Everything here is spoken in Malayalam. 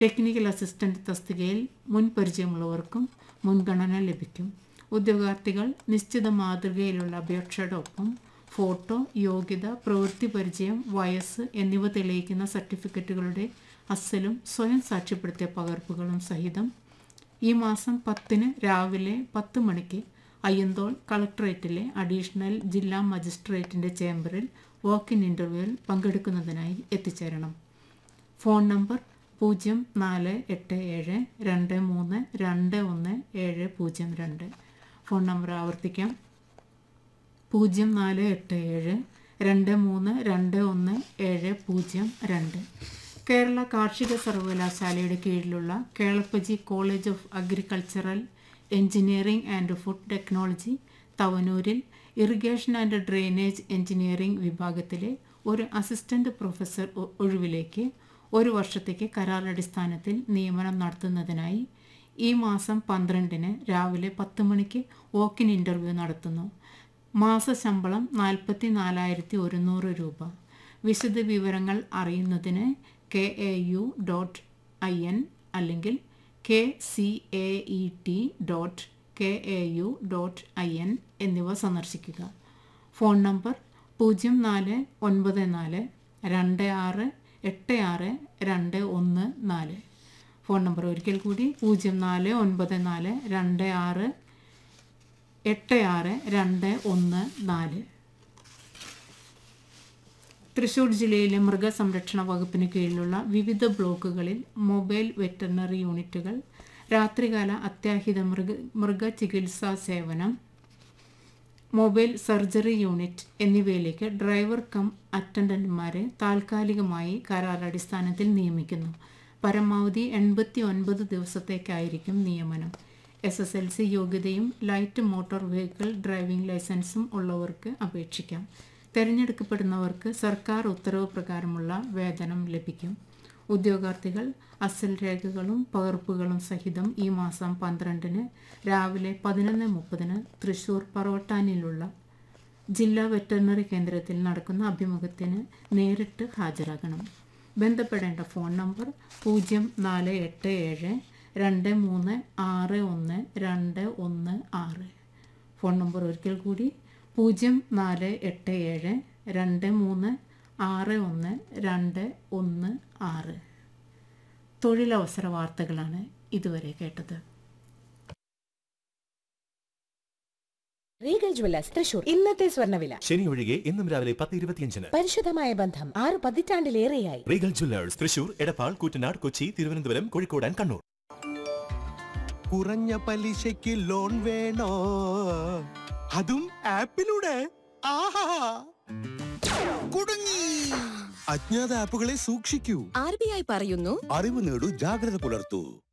ടെക്നിക്കൽ അസിസ്റ്റന്റ് തസ്തികയിൽ മുൻ പരിചയമുള്ളവർക്കും മുൻഗണന ലഭിക്കും ഉദ്യോഗാർത്ഥികൾ നിശ്ചിത മാതൃകയിലുള്ള അപേക്ഷയുടെ ഒപ്പം ഫോട്ടോ യോഗ്യത പ്രവൃത്തി പരിചയം വയസ്സ് എന്നിവ തെളിയിക്കുന്ന സർട്ടിഫിക്കറ്റുകളുടെ അസലും സ്വയം സാക്ഷ്യപ്പെടുത്തിയ പകർപ്പുകളും സഹിതം ഈ മാസം പത്തിന് രാവിലെ പത്ത് മണിക്ക് അയ്യന്തോൾ കളക്ടറേറ്റിലെ അഡീഷണൽ ജില്ലാ മജിസ്ട്രേറ്റിൻ്റെ ചേംബറിൽ വാക്ക് ഇൻ ഇൻ്റർവ്യൂവിൽ പങ്കെടുക്കുന്നതിനായി എത്തിച്ചേരണം ഫോൺ നമ്പർ പൂജ്യം നാല് എട്ട് ഏഴ് രണ്ട് മൂന്ന് രണ്ട് ഒന്ന് ഏഴ് പൂജ്യം രണ്ട് ഫോൺ നമ്പർ ആവർത്തിക്കാം പൂജ്യം നാല് എട്ട് ഏഴ് രണ്ട് മൂന്ന് രണ്ട് ഒന്ന് ഏഴ് പൂജ്യം രണ്ട് കേരള കാർഷിക സർവകലാശാലയുടെ കീഴിലുള്ള Kelappaji college of agricultural engineering and food technology തവനൂരിൽ ഇറിഗേഷൻ ആൻഡ് ഡ്രെയിനേജ് എഞ്ചിനീയറിംഗ് വിഭാഗത്തിലെ ഒരു അസിസ്റ്റന്റ് പ്രൊഫസർ ഒ- ഒഴിവിലേക്ക് ഒരു വർഷത്തേക്ക് കരാറടിസ്ഥാനത്തിൽ നിയമനം നടത്തുന്നതിനായി ഈ മാസം പന്ത്രണ്ടിന് രാവിലെ പത്ത് മണിക്ക് വോക്കിൻ ഇൻ്റർവ്യൂ നടത്തുന്നു മാസശമ്പളം നാൽപ്പത്തി നാലായിരത്തി ഒരുന്നൂറ് രൂപ വിശദ വിവരങ്ങൾ അറിയുന്നതിന് K A U dot I N അല്ലെങ്കിൽ K C A E T dot K A U dot I N എന്നിവ സന്ദർശിക്കുക ഫോൺ നമ്പർ പൂജ്യം നാല് ഒൻപത് നാല് രണ്ട് ആറ് എട്ട് ആറ് രണ്ട് ഒന്ന് നാല് ഫോൺ നമ്പർ ഒരിക്കൽ കൂടി പൂജ്യം നാല് ഒൻപത് നാല് രണ്ട് ആറ് എട്ട് ആറ് രണ്ട് ഒന്ന് നാല് തൃശൂർ ജില്ലയിലെ മൃഗസംരക്ഷണ വകുപ്പിന് കീഴിലുള്ള വിവിധ ബ്ലോക്കുകളിൽ മൊബൈൽ വെറ്ററിനറി യൂണിറ്റുകൾ രാത്രികാല അത്യാഹിത മൃഗ മൃഗചികിത്സാ സേവനം മൊബൈൽ സർജറി യൂണിറ്റ് എന്നിവയിലേക്ക് ഡ്രൈവർ കം അറ്റൻഡന്റുമാരെ താൽക്കാലികമായി കരാറടിസ്ഥാനത്തിൽ നിയമിക്കുന്നു പരമാവധി എൺപത്തി ഒൻപത് ദിവസത്തേക്കായിരിക്കും നിയമനം എസ് എസ് എൽ സി യോഗ്യതയും ലൈറ്റ് മോട്ടോർ വെഹിക്കിൾ ഡ്രൈവിംഗ് ലൈസൻസും ഉള്ളവർക്ക് അപേക്ഷിക്കാം തിരഞ്ഞെടുക്കപ്പെടുന്നവർക്ക് സർക്കാർ ഉത്തരവ് പ്രകാരമുള്ള വേതനം ലഭിക്കും ഉദ്യോഗാർത്ഥികൾ അസൽ രേഖകളും പകർപ്പുകളും സഹിതം ഈ മാസം പന്ത്രണ്ടിന് രാവിലെ പതിനൊന്ന് മുപ്പതിന് തൃശൂർ പറവട്ടാനിലുള്ള ജില്ലാ വെറ്ററിനറി കേന്ദ്രത്തിൽ നടക്കുന്ന അഭിമുഖത്തിന് നേരിട്ട് ഹാജരാകണം ബന്ധപ്പെടേണ്ട ഫോൺ നമ്പർ പൂജ്യം നാല് എട്ട് ഏഴ് രണ്ട് മൂന്ന് ആറ് ഒന്ന് രണ്ട് ഒന്ന് ആറ് ഫോൺ നമ്പർ ഒരിക്കൽ കൂടി പൂജ്യം നാല് എട്ട് ഏഴ് രണ്ട് മൂന്ന് ആറ് ഒന്ന് രണ്ട് ഒന്ന് ആറ് തൊഴിലവസര വാർത്തകളാണ് ഇതുവരെ കേട്ടത് റീഗൽ ജ്വല്ലേഴ്സ് തൃശൂർ ഇന്നത്തെ സ്വർണ്ണവില ശനി ഒഴികെ ഇന്നും രാവിലെ പത്ത് ഇരുപത്തിയഞ്ചിന് പരിശുദ്ധമായ ബന്ധം ആറ് പതിറ്റാണ്ടിലേറെയായി regal jewellers Thrissur Edappal Koottanad Kochi Thiruvananthapuram Kozhikode and Kannur കുറഞ്ഞ പലിശയ്ക്ക് ലോൺ വേണോ അതും ആപ്പിലൂടെ ആഹാ കുടുങ്ങി അജ്ഞാത ആപ്പുകളെ സൂക്ഷിക്കൂ ആർ ബി ഐ പറയുന്നു അറിവ് നേടൂ ജാഗ്രത പുലർത്തൂ